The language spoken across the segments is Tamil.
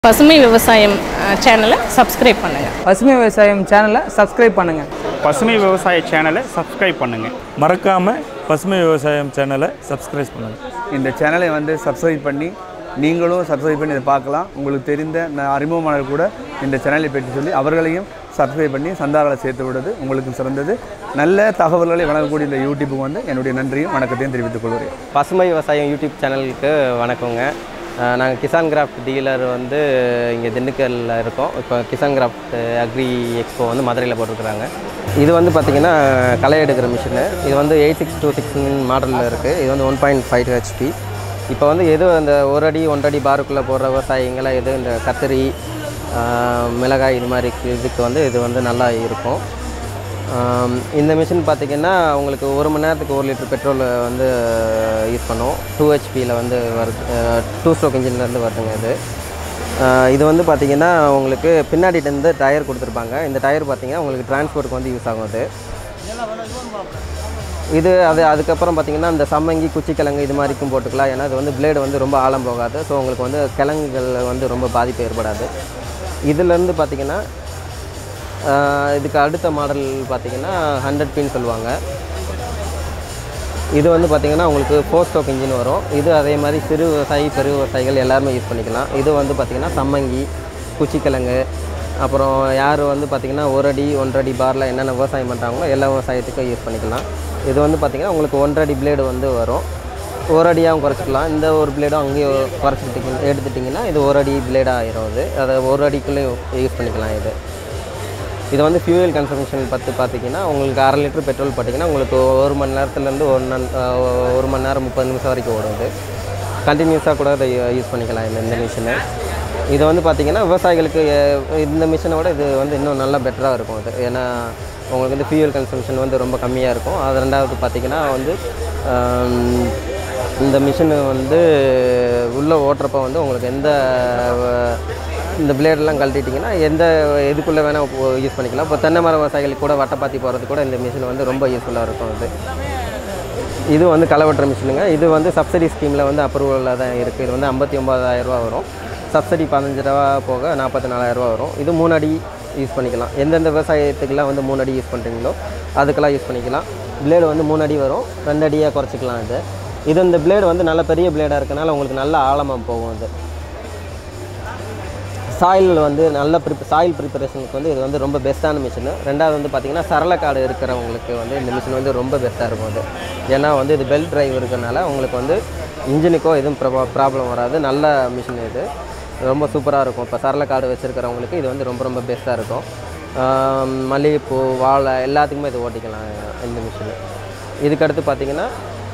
பசுமை விவசாயம் சேனலை சப்ஸ்கிரைப் பண்ணுங்கள் பசுமை விவசாயம் சேனலை சப்ஸ்கிரைப் பண்ணுங்கள் பசுமை விவசாய சேனலை சப்ஸ்கிரைப் பண்ணுங்கள் மறக்காமல் பசுமை விவசாயம் சேனலை சப்ஸ்கிரைப் பண்ணுங்கள் இந்த சேனலை வந்து சப்ஸ்கிரைப் பண்ணி நீங்களும் சப்ஸ்கிரைப் பண்ணி இதை பார்க்கலாம் உங்களுக்கு தெரிந்த ந- அறிமுகமானவர் கூட இந்த சேனலை பற்றி சொல்லி அவர்களையும் சப்ஸ்கிரைப் பண்ணி சந்தாக்களை சேர்த்து விடுறது உங்களுக்கு சிறந்தது நல்ல தகவல்களை வழங்கக்கூடிய இந்த யூடியூப்புக்கு வந்து என்னுடைய நன்றியும் வணக்கத்தையும் தெரிவித்துக் கொள்கிறேன் பசுமை விவசாயம் யூடியூப் சேனலுக்கு வணக்கங்க நாங்கள் கிசான் கிராஃப்ட் டீலர் வந்து இங்கே திண்டுக்கல்ல இருக்கோம் இப்போ கிசான் கிராஃப்ட் அக்ரி எக்ஸ்போ வந்து மதுரையில் போட்டிருக்கிறாங்க இது வந்து பார்த்திங்கன்னா களை எடுக்கிற மிஷினு இது வந்து எயிட் சிக்ஸ் டூ சிக்ஸ் மாடலில் இருக்குது இது வந்து ஒன் பாயிண்ட் ஃபைவ் ஹெச்பி இப்போ வந்து எது அந்த ஒரு அடி ஒன்றரை அடி பாருக்குள்ளே போடுற விவசாயிங்களாம் எது இந்த கத்திரி ஆஹ், மிளகாய் இது மாதிரி இதுக்கு வந்து இது வந்து நல்லா இருக்கும் ஆம், இந்த மிஷின் பார்த்திங்கன்னா உங்களுக்கு ஒரு மணி நேரத்துக்கு ஒரு லிட்டர் பெட்ரோல் வந்து யூஸ் பண்ணும் டூ ஹெச்பியில் வந்து வருது டூ ஸ்ட்ரோக் இன்ஜின்லேருந்து வருதுங்க இது ஆஹ், இது வந்து பார்த்திங்கன்னா உங்களுக்கு பின்னாடிட்டு இருந்து டயர் கொடுத்துருப்பாங்க இந்த டயர் பார்த்திங்கன்னா உங்களுக்கு டிரான்ஸ்போர்ட்டுக்கு வந்து யூஸ் ஆகும் அது இது அது அதுக்கப்புறம் பார்த்திங்கன்னா இந்த சம்மங்கி குச்சி கிழங்கு இது மாதிரிக்கும் போட்டுக்கலாம் ஏன்னா இது வந்து பிளேடு வந்து ரொம்ப ஆழம் போகாது ஸோ உங்களுக்கு வந்து கிழங்குகள் வந்து ரொம்ப பாதிப்பு ஏற்படாது இதுலேருந்து பார்த்திங்கன்னா ஆஹ் இதுக்கு அடுத்த மாடல் பார்த்தீங்கன்னா ஹண்ட்ரட் பின் சொல்லுவாங்க இது வந்து பார்த்திங்கன்னா உங்களுக்கு ஃபோர் ஸ்டோக் இன்ஜின் வரும் இது அதே மாதிரி சிறு விவசாயி பெரு விவசாயிகள் எல்லாருமே யூஸ் பண்ணிக்கலாம் இது வந்து பார்த்திங்கன்னா சம்மங்கி குச்சிக்கிழங்கு அப்புறம் யார் வந்து பார்த்திங்கன்னா ஒரு அடி ஒன்றரை அடி பாரில் என்னென்ன விவசாயம் பண்ணுறாங்களோ எல்லா விவசாயத்துக்கும் யூஸ் பண்ணிக்கலாம் இது வந்து பார்த்திங்கன்னா உங்களுக்கு ஒன்றரை அடி பிளேடு வந்து வரும் ஒரு அடியாகவும் குறைச்சிக்கலாம் இந்த ஒரு பிளேடும் அங்கேயே குறைச்சிக்கிட்டிங்க எடுத்துட்டிங்கன்னா இது ஒரு அடி பிளேடாக ஆயிரும் அது அதை ஒரு அடிக்குள்ளேயும் யூஸ் பண்ணிக்கலாம் இது இது வந்து ஃபியூயல் கன்சம்ஷன் பார்த்து பார்த்தீங்கன்னா உங்களுக்கு அரை லிட்டர் பெட்ரோல் பார்த்தீங்கன்னா உங்களுக்கு ஒரு மணி நேரத்துலேருந்து ஒரு நன் அஹ் ஒரு மணி நேரம் முப்பது நிமிஷம் வரைக்கும் ஓடும் இது கண்டினியூஸாக கூட இதை யூஸ் பண்ணிக்கலாம் இந்த இந்த மிஷினை இது வந்து பார்த்திங்கன்னா விவசாயிகளுக்கு அஹ், இந்த மிஷினை விட இது வந்து இன்னும் நல்லா பெட்டராக இருக்கும் இது ஏன்னா உங்களுக்கு வந்து ஃபியூயல் கன்சம்ஷன் வந்து ரொம்ப கம்மியாக இருக்கும் அது ரெண்டாவது பார்த்திங்கன்னா வந்து ஆம், இந்த மிஷின் வந்து உள்ளே ஓட்டுறப்ப வந்து உங்களுக்கு எந்த அஹ், இந்த பிளேடெல்லாம் கழட்டிட்டிங்கன்னா எந்த இதுக்குள்ளே வேணால் யூஸ் பண்ணிக்கலாம் இப்போ தென்னை மர விவசாயிகளுக்கு கூட வட்டப்பாத்தி போகிறது கூட இந்த மிஷின் வந்து ரொம்ப யூஸ்ஃபுல்லாக இருக்கும் இது இது வந்து களவட்டுற மிஷினுங்க இது வந்து சப்சிடி ஸ்கீமில் வந்து அப்ரூவலில் தான் இருக்குது இது வந்து ஐம்பத்தி ஒம்பதாயிரரூவா வரும் சப்சிடி பதினஞ்சு ரூபா போக நாற்பத்தி நாலாயிரரூவா வரும் இது மூணு அடி யூஸ் பண்ணிக்கலாம் எந்தெந்த விவசாயத்துக்கெல்லாம் வந்து மூணு அடி யூஸ் பண்ணுறீங்களோ அதுக்கெல்லாம் யூஸ் பண்ணிக்கலாம் பிளேடு வந்து மூணு அடி வரும் ரெண்டு அடியாக குறைச்சிக்கலாம் இது இது இந்த பிளேடு வந்து நல்ல பெரிய பிளேடாக இருக்கனால உங்களுக்கு நல்ல ஆழமாக போகும் இது சாயில் வந்து நல்ல ப்ரிப் சாயில் ப்ரிப்பரேஷனுக்கு வந்து இது வந்து ரொம்ப பெஸ்ட்டான மிஷின் ரெண்டாவது வந்து பார்த்திங்கன்னா சரளக்காடு இருக்கிறவங்களுக்கு வந்து இந்த மிஷின் வந்து ரொம்ப பெஸ்ட்டாக இருக்கும் அது ஏன்னா வந்து இது பெல்ட் டிரைவ் இருக்கிறனால உங்களுக்கு வந்து இன்ஜினுக்கோ எதுவும் ப்ராப்ளம் வராது நல்ல மிஷின் இது ரொம்ப சூப்பராக இருக்கும் இப்போ சரளக்காடு வச்சுருக்கிறவங்களுக்கு இது வந்து ரொம்ப ரொம்ப பெஸ்ட்டாக இருக்கும் ஆம், மல்லிகைப்பூ வாழை எல்லாத்துக்குமே இது ஓட்டிக்கலாம் இந்த மிஷின் இதுக்கடுத்து பார்த்திங்கன்னா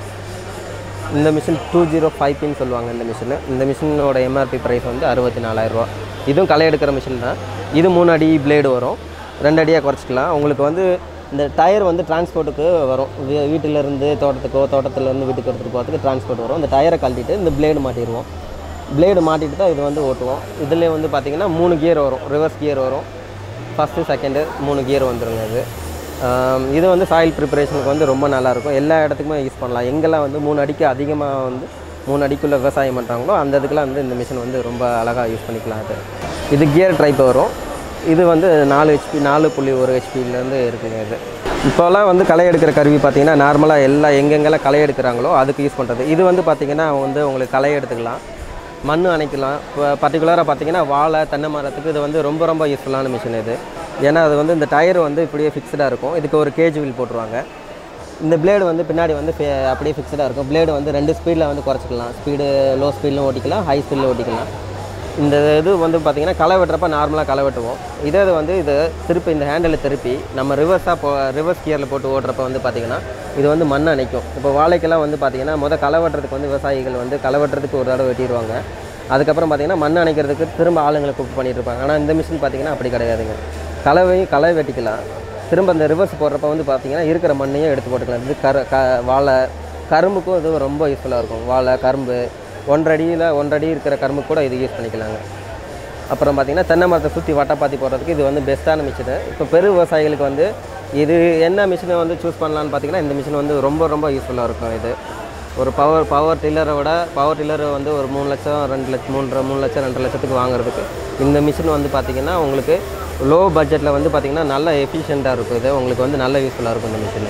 இந்த மிஷின் டூ ஜீரோ ஃபைவ் பின்னு சொல்லுவாங்க இந்த மிஷின் இந்த மிஷினோட எம்ஆர்பி ப்ரைஸ் வந்து அறுபத்தி நாலாயிரரூவா இதுவும் களை எடுக்கிற மிஷின் தான் இது மூணு அடி பிளேடு வரும் ரெண்டு அடியாக குறைச்சிக்கலாம் உங்களுக்கு வந்து இந்த டயர் வந்து டிரான்ஸ்போர்ட்டுக்கு வரும் வீ- வீட்டிலேருந்து தோட்டத்துக்கோ தோட்டத்துலேருந்து வீட்டுக்கு எடுத்துகிட்டு போகிறதுக்கு டிரான்ஸ்போர்ட் வரும் இந்த டயரை கழட்டிட்டு இந்த பிளேடு மாட்டிடுவோம் பிளேடு மாட்டிட்டு தான் இது வந்து ஓட்டுவோம் இதுலேயே வந்து பார்த்திங்கன்னா மூணு கியர் வரும் ரிவர்ஸ் கியர் வரும் ஃபஸ்ட்டு செகண்டு மூணு கியர் வந்துருங்க இது ஆம், இது வந்து சாயில் ப்ரிப்பரேஷனுக்கு வந்து ரொம்ப நல்லாயிருக்கும் எல்லா இடத்துக்குமே யூஸ் பண்ணலாம் எங்கெல்லாம் வந்து மூணு அடிக்கு அதிகமாக வந்து மூணு அடிக்குள்ளே விவசாயம் பண்ணுறாங்களோ அந்த இதுக்கெல்லாம் வந்து இந்த மிஷின் வந்து ரொம்ப அழகாக யூஸ் பண்ணிக்கலாம் இது இது கியர் டைப் வரும் இது வந்து நாலு ஹெச்பி நாலு புள்ளி ஒரு ஹெச்பிலேருந்து இருக்குங்க இது இப்போல்லாம் வந்து களை எடுக்கிற கருவி பார்த்தீங்கன்னா நார்மலாக எல்லா எங்கெங்கெல்லாம் களை எடுக்கிறாங்களோ அதுக்கு யூஸ் பண்ணுறது இது வந்து பார்த்திங்கன்னா வந்து உங்களுக்கு களை எடுத்துக்கலாம் மண் அணைக்கலாம் இப்போ பர்டிகுலராக பார்த்தீங்கன்னா வாழை தென்னை மரத்துக்கு இது வந்து ரொம்ப ரொம்ப யூஸ்ஃபுல்லான மிஷின் இது ஏன்னா அது வந்து இந்த டயர் வந்து இப்படியே ஃபிக்ஸ்டாக இருக்கும் இதுக்கு ஒரு கேஜ் வீல் போட்டுருவாங்க இந்த பிளேடு வந்து பின்னாடி வந்து ஃபி- அப்படியே ஃபிக்ஸ்டாக இருக்கும் பிளேடு வந்து ரெண்டு ஸ்பீடில் வந்து குறைச்சிக்கலாம் ஸ்பீடு லோ ஸ்பீட்லையும் ஓட்டிக்கலாம் ஹை ஸ்பீடில் ஓட்டிக்கலாம் இந்த இது வந்து பார்த்திங்கன்னா களை வெட்டுறப்ப நார்மலாக களை வெட்டுவோம் இதே இது வந்து இது திருப்பி இந்த ஹேண்டில் திருப்பி நம்ம ரிவர்ஸாக போ ரிவர்ஸ் கியரில் போட்டு ஓட்டுறப்ப வந்து பார்த்திங்கன்னா இது வந்து மண் அணைக்கும் இப்போ வாழைக்கெல்லாம் வந்து பார்த்திங்கன்னா முத களை வெட்டுறதுக்கு வந்து விவசாயிகள் வந்து களை வெட்டுறதுக்கு ஒரு தடவை வெட்டிடுவாங்க அதுக்கப்புறம் பார்த்திங்கன்னா மண் அணைக்கிறதுக்கு திரும்ப ஆளுங்களை கூப்பிட்டு பண்ணிட்டு இருப்பாங்க ஆனால் இந்த மிஷின் பார்த்திங்கன்னா அப்படி கிடையாதுங்க கலவையும் களை வெட்டிக்கலாம் திரும்ப அந்த ரிவர்ஸ் போடுறப்ப வந்து பார்த்திங்கன்னா இருக்கிற மண்ணையும் எடுத்து போட்டுக்கலாம் இது கரு க வாழை கரும்புக்கும் இது ரொம்ப யூஸ்ஃபுல்லாக இருக்கும் வாழை கரும்பு ஒன்றரை அடியில் ஒன்றரை அடி இருக்கிற கரும்பு கூட இது யூஸ் பண்ணிக்கலாங்க அப்புறம் பார்த்திங்கன்னா தென்னை மரத்தை சுற்றி வட்டப்பாத்தி போடுறதுக்கு இது வந்து பெஸ்ட்டான மிஷினு இப்போ பெரு விவசாயிகளுக்கு வந்து இது என்ன மிஷினை வந்து சூஸ் பண்ணலான்னு பார்த்தீங்கன்னா இந்த மிஷின் வந்து ரொம்ப ரொம்ப யூஸ்ஃபுல்லாக இருக்கும் இது ஒரு பவர் பவர் டில்லரை விட பவர் டில்லர் வந்து ஒரு மூணு லட்சம் ரெண்டு லட்சம் மூன்றரை மூணு லட்சம் ரெண்டு லட்சத்துக்கு வாங்குறதுக்கு இந்த மிஷின் வந்து பார்த்திங்கன்னா உங்களுக்கு லோ பட்ஜெட்டில் வந்து பார்த்திங்கன்னா நல்ல எஃபிஷியண்ட்டாக இருக்கும் இது உங்களுக்கு வந்து நல்ல யூஸ்ஃபுல்லாக இருக்கும் இந்த மிஷின்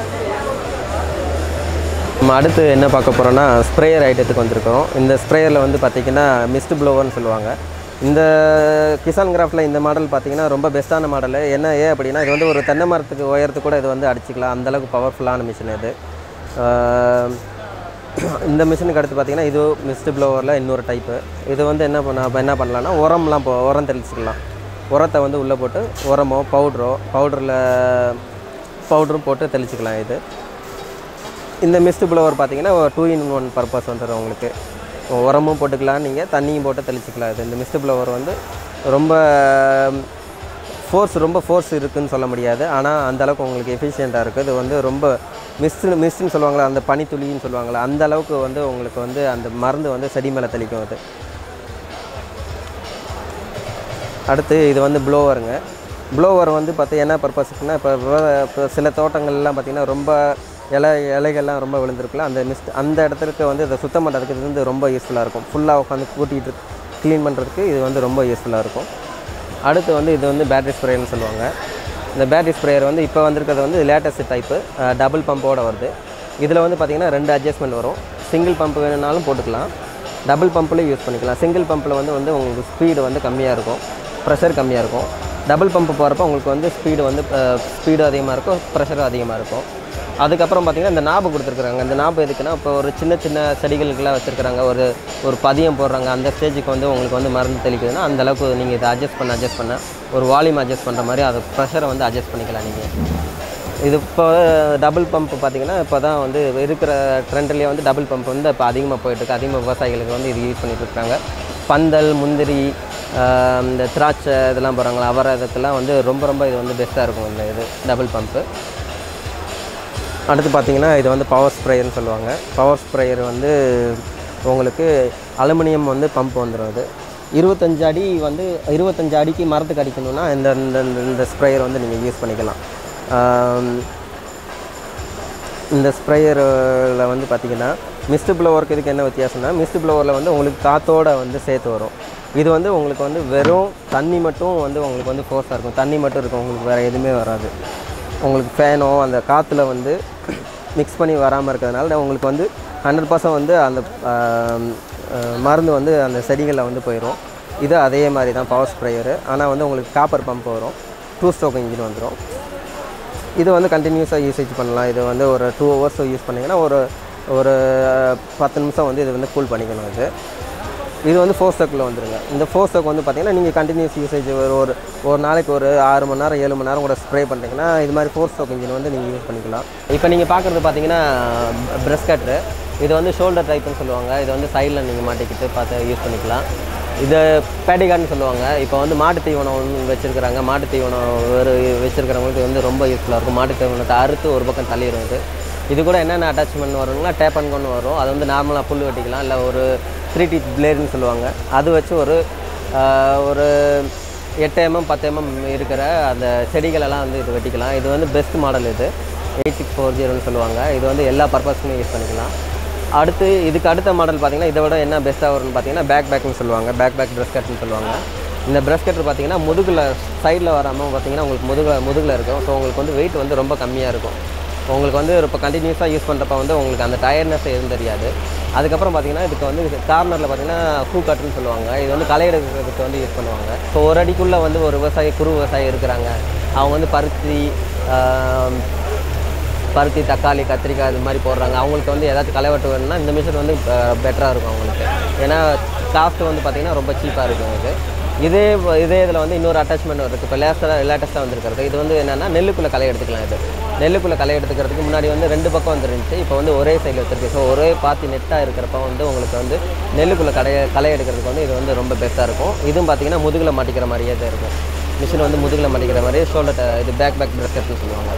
நம்ம அடுத்து என்ன பார்க்க போகிறோன்னா ஸ்ப்ரேயர் ஐட்டத்துக்கு வந்திருக்கோம் இந்த ஸ்ப்ரேயரில் வந்து பார்த்திங்கன்னா மிஸ்ட் ப்ளோவர்னு சொல்லுவாங்க இந்த கிசான் கிராஃப்டில் இந்த மாடல் பார்த்திங்கன்னா ரொம்ப பெஸ்ட்டான மாடல் என்ன ஏன் அப்படின்னா இது வந்து ஒரு தென்னை மரத்துக்கு உயரத்துக்கு கூட இது வந்து அடிச்சிக்கலாம் அந்தளவுக்கு பவர்ஃபுல்லான மிஷின் இது ஆஹ் இந்த மிஷினுக்கு அடுத்து பார்த்திங்கன்னா இது மிஸ்ட் ப்ளோவரில் இன்னொரு டைப்பு இது வந்து என்ன பண்ண அப்ப என்ன பண்ணலான்னா உரம்லாம் போ உரம் தெளிச்சிக்கலாம் உரத்தை வந்து உள்ளே போட்டு உரமோ பவுட்ரோ பவுடரில் பவுடரும் போட்டு தெளிச்சிக்கலாம் இது இந்த மிஸ்ட் ப்ளோவர் பார்த்தீங்கன்னா டூ இன் ஒன் பர்பஸ் வந்துடும் உங்களுக்கு உரமும் போட்டுக்கலாம் நீங்கள் தண்ணியும் போட்டு தெளிச்சிக்கலாம் இது இந்த மிஸ்ட் ப்ளோவர் வந்து ரொம்ப ஃபோர்ஸ் ரொம்ப ஃபோர்ஸ் இருக்குன்னு சொல்ல முடியாது ஆனால் அந்த அளவுக்கு உங்களுக்கு எஃபிஷியண்ட்டாக இருக்குது இது வந்து ரொம்ப மிஸ்ட்னு மிஸ்ட்னு சொல்லுவாங்களா அந்த பனித்துளின்னு சொல்லுவாங்களா அந்த அளவுக்கு வந்து உங்களுக்கு வந்து அந்த மருந்து வந்து செடி மேலே தெளிக்கும் அது அடுத்து இது வந்து ப்ளோவருங்க ப்ளோவர் வந்து பார்த்து என்ன பர்பஸுக்குன்னா இப்போ விவ- இப்போ சில தோட்டங்கள்லாம் பார்த்திங்கன்னா ரொம்ப இலை இலைகள்லாம் ரொம்ப விழுந்திருக்குல்ல அந்த மிஸ்ட் அந்த இடத்துக்கு வந்து இதை சுத்தம் பண்ணுறதுக்கு இது வந்து ரொம்ப யூஸ்ஃபுல்லாக இருக்கும் ஃபுல்லாக உட்காந்து கூட்டிகிட்டு க்ளீன் பண்ணுறதுக்கு இது வந்து ரொம்ப யூஸ்ஃபுல்லாக இருக்கும் அடுத்து வந்து இது வந்து பேட்டரி ஸ்ப்ரேயர்னு சொல்லுவாங்க இந்த பேட்டரி ஸ்ப்ரேயர் வந்து இப்போ வந்திருக்கிறது வந்து லேட்டஸ்ட் டைப்பு டபுள் பம்போட வருது இதில் வந்து பார்த்திங்கன்னா ரெண்டு அட்ஜஸ்ட்மெண்ட் வரும் சிங்கிள் பம்ப் வேணும்னாலும் போட்டுக்கலாம் டபுள் பம்ப்லேயும் யூஸ் பண்ணிக்கலாம் சிங்கிள் பம்பில் வந்து வந்து உங்களுக்கு ஸ்பீடு வந்து கம்மியாக இருக்கும் ப்ரெஷர் கம்மியாக இருக்கும் டபுள் பம்ப் போகிறப்ப உங்களுக்கு வந்து ஸ்பீடு வந்து ஸ்பீடு அதிகமாக இருக்கும் ப்ரெஷரும் அதிகமாக இருக்கும் அதுக்கப்புறம் பார்த்திங்கன்னா இந்த நாபு கொடுத்துருக்குறாங்க இந்த நாபு எதுக்குன்னா இப்போ ஒரு சின்ன சின்ன செடிகளுக்கெல்லாம் வச்சுருக்குறாங்க ஒரு ஒரு பதியம் போடுறாங்க அந்த ஸ்டேஜுக்கு வந்து உங்களுக்கு வந்து மருந்து தெளிக்குதுன்னா அந்த அளவுக்கு நீங்கள் இதை அட்ஜஸ்ட் பண்ண அட்ஜஸ்ட் பண்ண ஒரு வால்யூம் அட்ஜஸ்ட் பண்ணுற மாதிரி அது ப்ரெஷரை வந்து அட்ஜஸ்ட் பண்ணிக்கலாம் நீங்கள் இது இப்போ டபுள் பம்ப் பார்த்தீங்கன்னா இப்போ தான் வந்து இருக்கிற ட்ரெண்ட்லேயே வந்து டபுள் பம்ப் வந்து இப்போ அதிகமாக போயிட்டுருக்கு அதிகமாக விவசாயிகளுக்கு வந்து இது யூஸ் பண்ணிட்டு இருக்காங்க பந்தல் முந்திரி ஆஹ் இந்த திராட்சை இதெல்லாம் போகிறாங்களா அவரை இதுக்கெல்லாம் வந்து ரொம்ப ரொம்ப இது வந்து பெஸ்ட்டாக இருக்கும் இந்த இது டபுள் பம்ப்பு அடுத்து பார்த்தீங்கன்னா இது வந்து பவர் ஸ்ப்ரேயர்னு சொல்லுவாங்க பவர் ஸ்ப்ரேயர் வந்து உங்களுக்கு அலுமினியம் வந்து பம்ப் வந்துடும் அது இருபத்தஞ்சு அடி வந்து இருபத்தஞ்சு அடிக்கு மரத்துக்கு அடிக்கணும்னா இந்த இந்த இந்த- இந்த ஸ்ப்ரேயர் வந்து நீங்கள் யூஸ் பண்ணிக்கலாம் ஆம், இந்த ஸ்ப்ரேயரில் வந்து பார்த்தீங்கன்னா மிஸ்ட் ப்ளோவருக்கு இதுக்கு என்ன வித்தியாசம்னா மிஸ்ட் ப்ளோவரில் வந்து உங்களுக்கு காத்தோட வந்து சேர்த்து வரும் இது வந்து உங்களுக்கு வந்து வெறும் தண்ணி மட்டும் வந்து உங்களுக்கு வந்து ஃபோர்ஸாக இருக்கும் தண்ணி மட்டும் இருக்கும் உங்களுக்கு வேறு எதுவுமே வராது உங்களுக்கு ஃபேனோ அந்த காற்றுல வந்து மிக்ஸ் பண்ணி வராமல் இருக்கிறதுனால உங்களுக்கு வந்து ஹண்ட்ரட் பர்சன்ட் வந்து அந்த ஆம், ஆஹ், மருந்து வந்து அந்த செடிகளில் வந்து போயிடும் இது அதே மாதிரி தான் பவர் ஸ்ப்ரேயரு ஆனால் வந்து உங்களுக்கு காப்பர் பம்ப் வரும் டூ ஸ்ட்ரோக் இன்ஜின் வந்துடும் இது வந்து கண்டினியூஸாக யூசேஜ் பண்ணலாம் இது வந்து ஒரு டூ ஹவர்ஸ் யூஸ் பண்ணிங்கன்னா ஒரு ஒரு பத்து நிமிஷம் வந்து இது வந்து கூல் பண்ணிக்கணும் இது இது வந்து ஃபோர் ஸ்டோக்கில் வந்துருங்க இந்த ஃபோர் ஸ்டோக் வந்து பார்த்தீங்கன்னா நீங்கள் கண்டினியூஸ் யூசேஜ் ஒரு ஒரு ஒரு நாளைக்கு ஒரு ஆறு மணி நேரம் ஏழு மணி நேரம் கூட ஸ்ப்ரே பண்ணிட்டீங்கன்னா இது மாதிரி ஃபோர் ஸ்டோக் இன்ஜின் வந்து நீங்கள் யூஸ் பண்ணிக்கலாம் இப்போ நீங்கள் பார்க்குறது பார்த்தீங்கன்னா ப்ரெஷ் கட்ரு இது வந்து ஷோல்டர் டைப்னு சொல்லுவாங்க இது வந்து சைடில் நீங்கள் மாட்டிக்கிட்டு பார்த்து யூஸ் பண்ணிக்கலாம் இது பேடிகார்ட்னு சொல்லுவாங்க இப்போ வந்து மாட்டு தீவனம் ஒன்று வச்சுருக்கிறாங்க மாட்டு தீவனம் ஒரு வச்சுருக்கிறவங்களுக்கு வந்து ரொம்ப யூஸ்ஃபுல்லாக இருக்கும் மாட்டு தீவனத்தை அறுத்து ஒரு பக்கம் தள்ளிடும் இது இது கூட என்னென்ன அட்டாச்மெண்ட் வருங்களா டேப் அண்ட் கொண்டு வரும் அது வந்து நார்மலாக புல் வெட்டிக்கலாம் இல்லை ஒரு த்ரீ டீத் பிளேடுன்னு சொல்லுவாங்க அது வச்சு ஒரு ஆஹ், ஒரு எட்டு எம்எம் பத்து எம்எம் இருக்கிற அந்த செடிகளெல்லாம் வந்து இது வெட்டிக்கலாம் இது வந்து பெஸ்ட் மாடல் இது எயிட் சிக்ஸ் ஃபோர் ஜீரோன்னு சொல்லுவாங்க இது வந்து எல்லா பர்பஸ்க்குமே யூஸ் பண்ணிக்கலாம் அடுத்து இதுக்கு அடுத்த மாடல் பார்த்தீங்கன்னா இதை விட என்ன பெஸ்ட்டாக வரும்னு பார்த்தீங்கன்னா பேக் பேக்னு சொல்லுவாங்க பேக் பேக் ப்ரெஷ் கட்னு சொல்லுவாங்க இந்த ப்ரெஷ் கட்டர் பார்த்தீங்கன்னா முதுகில் சைடில் வராமல் பார்த்தீங்கன்னா உங்களுக்கு முதுகில் முதுகில் இருக்கும் ஸோ உங்களுக்கு வந்து வெயிட் வந்து ரொம்ப கம்மியாக இருக்கும் உங்களுக்கு வந்து இப்போ கண்டினியூஸாக யூஸ் பண்ணுறப்ப வந்து உங்களுக்கு அந்த டயர்னஸ் எதுவும் தெரியாது அதுக்கப்புறம் பார்த்தீங்கன்னா இதுக்கு வந்து கார்னரில் பார்த்தீங்கன்னா ஹூ கட்டுன்னு சொல்லுவாங்க இது வந்து களை எடுக்கிறதுக்கு வந்து யூஸ் பண்ணுவாங்க ஸோ ஒரு அடிக்குள்ளே வந்து ஒரு விவசாயி குறு விவசாயி இருக்கிறாங்க அவங்க வந்து பருத்தி ஆஹ், பருத்தி தக்காளி கத்திரிக்காய் இது மாதிரி போடுறாங்க அவங்களுக்கு வந்து ஏதாச்சும் களை வெட்டு வேணும்னா இந்த மிஷின் வந்து பெட்டராக இருக்கும் அவங்களுக்கு ஏன்னா காஸ்ட் வந்து பார்த்திங்கன்னா ரொம்ப சீப்பாக இருக்கும் இது இதே இதே இதில் வந்து இன்னொரு அட்டாச்மெண்ட் இருக்குது இப்போ லேட்டஸ்ட்டாக லேட்டஸ்ட்டாக வந்திருக்கிறது இது வந்து என்னென்னா நெல்லுக்குள்ளே களை எடுத்துக்கலாம் இது நெல்லுக்குள்ளே களை எடுத்துக்கிறதுக்கு முன்னாடி வந்து ரெண்டு பக்கம் வந்துருந்துச்சு இப்போ வந்து ஒரே சைடில் வச்சிருக்கு ஸோ ஒரே பாத்தி நெட்டாக இருக்கிறப்ப வந்து உங்களுக்கு வந்து நெல்லுக்குள்ளே களை களை எடுக்கிறதுக்கு வந்து இது வந்து ரொம்ப பெஸ்ட்டாக இருக்கும் இதுவும் பார்த்தீங்கன்னா முதுகில் மாட்டிக்கிற மாதிரியே தான் இருக்கும் மிஷின் வந்து முதுகில் மாட்டிக்கிற மாதிரியே ஷோல்டர் இது பேக் பேக் பிரஸ்கட்னு சொல்லுவாங்க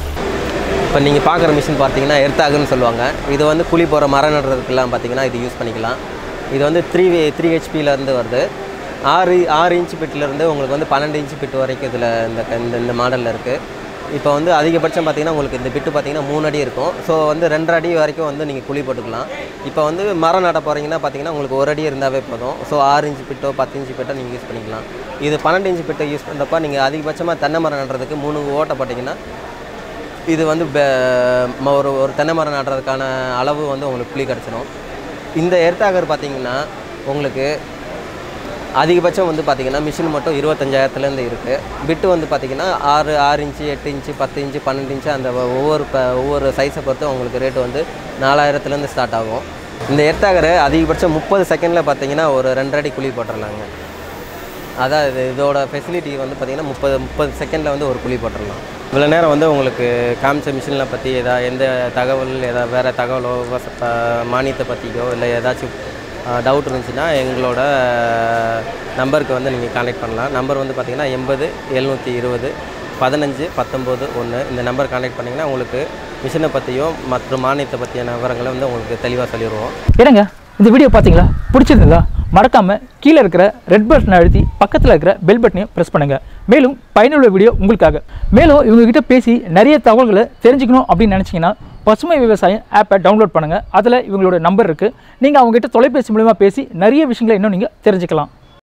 இப்போ நீங்கள் பார்க்குற மிஷின் பார்த்தீங்கன்னா எர்த்தாகுன்னு சொல்லுவாங்க இது வந்து குழி போகிற மரம் நடுறதுக்கெல்லாம் பார்த்தீங்கன்னா இது யூஸ் பண்ணிக்கலாம் இது வந்து த்ரீ த்ரீ ஹெச்பியிலேருந்து வருது ஆறு ஆறு இன்ச் பிட்லேருந்து உங்களுக்கு வந்து பன்னெண்டு இன்ச் பிட் வரைக்கும் இதில் இந்த இந்த இந்த மாடலில் இருக்குது இப்போ வந்து அதிகபட்சம் பார்த்தீங்கன்னா உங்களுக்கு இந்த பிட்டு பார்த்தீங்கன்னா மூணு அடி இருக்கும் ஸோ வந்து ரெண்டரை அடி வரைக்கும் வந்து நீங்கள் குழி போட்டுக்கலாம் இப்போ வந்து மரம் நட போகிறீங்கன்னா பார்த்தீங்கன்னா உங்களுக்கு ஒரு அடி இருந்தாவே போதும் ஸோ ஆறு இன்ச்சு பிட்டோ பத்து இன்ச்சு பிட்டோ நீங்கள் யூஸ் பண்ணிக்கலாம் இது பன்னெண்டு இன்ச்சு பிட்டோ யூஸ் பண்ணுறப்ப நீங்கள் அதிகபட்சமாக தென்னை மரம் நடுறதுக்கு மூணு ஓட்டை போட்டிங்கன்னா இது வந்து பெ- ம- ஒரு ஒரு தென்னை மரம் நடுறதுக்கான அளவு வந்து உங்களுக்கு குழி கிடச்சிடும் இந்த எர்த்தாகர் பார்த்தீங்கன்னா உங்களுக்கு அதிகபட்சம் வந்து பார்த்தீங்கன்னா மிஷின் மட்டும் இருபத்தஞ்சாயிரத்துலேருந்து இருக்குது பிட்டு வந்து பார்த்தீங்கன்னா ஆறு ஆறு இன்ச்சு எட்டு இன்ச்சு பத்து இன்ச்சு பன்னெண்டு இன்ச்சு அந்த ஒ- ஒவ்வொரு ப ஒவ்வொரு சைஸை பொறுத்து உங்களுக்கு ரேட்டு வந்து நாலாயிரத்துலேருந்து ஸ்டார்ட் ஆகும் இந்த எர்த்தாகர் அதிகபட்சம் முப்பது செகண்டில் பார்த்தீங்கன்னா ஒரு ரெண்டரை அடி குழி போட்டுடலாங்க அதான் இது இதோட ஃபெசிலிட்டி வந்து பார்த்திங்கன்னா முப்பது முப்பது செகண்டில் வந்து ஒரு குழி போட்டுடலாம் இவ்வளோ நேரம் வந்து உங்களுக்கு காமிச்ச மிஷினில் பற்றி எதா எந்த தகவல் எதா வேறு தகவலோ விவச- ப- மானியத்தை பற்றியோ இல்லை ஏதாச்சும் டவுட் இருந்துச்சுன்னா எங்களோட நம்பருக்கு வந்து நீங்கள் கான்டாக்ட் பண்ணலாம் நம்பர் வந்து பார்த்திங்கன்னா எண்பது எழுநூற்றி இருபது பதினஞ்சு பத்தொம்போது ஒன்று இந்த நம்பர் கான்டாக்ட் பண்ணிங்கன்னா உங்களுக்கு மிஷினை பற்றியும் மற்றும் மானியத்தை பற்றியான விவரங்களை வந்து உங்களுக்கு தெளிவாக சொல்லிடுவோம் என்னங்க இந்த வீடியோ பார்த்தீங்களா பிடிச்சிருந்ததா மறக்காம கீழே இருக்கிற ரெட் பட்டனை அழுத்தி பக்கத்தில் இருக்கிற பெல் பட்டனையும் ப்ரெஸ் பண்ணுங்க மேலும் பயனுள்ள வீடியோ உங்களுக்காக மேலும் இவங்க கிட்ட பேசி நிறைய தகவல்களை தெரிஞ்சுக்கணும் அப்படின்னு நினச்சிங்கன்னா பசுமை விவசாயம் ஆப்பை டவுன்லோட் பண்ணுங்க அதில் இவங்களோட நம்பர் இருக்குது நீங்கள் அவங்ககிட்ட தொலைபேசி மூலமா பேசி நிறைய விஷயங்களை இன்னும் நீங்கள் தெரிஞ்சுக்கலாம்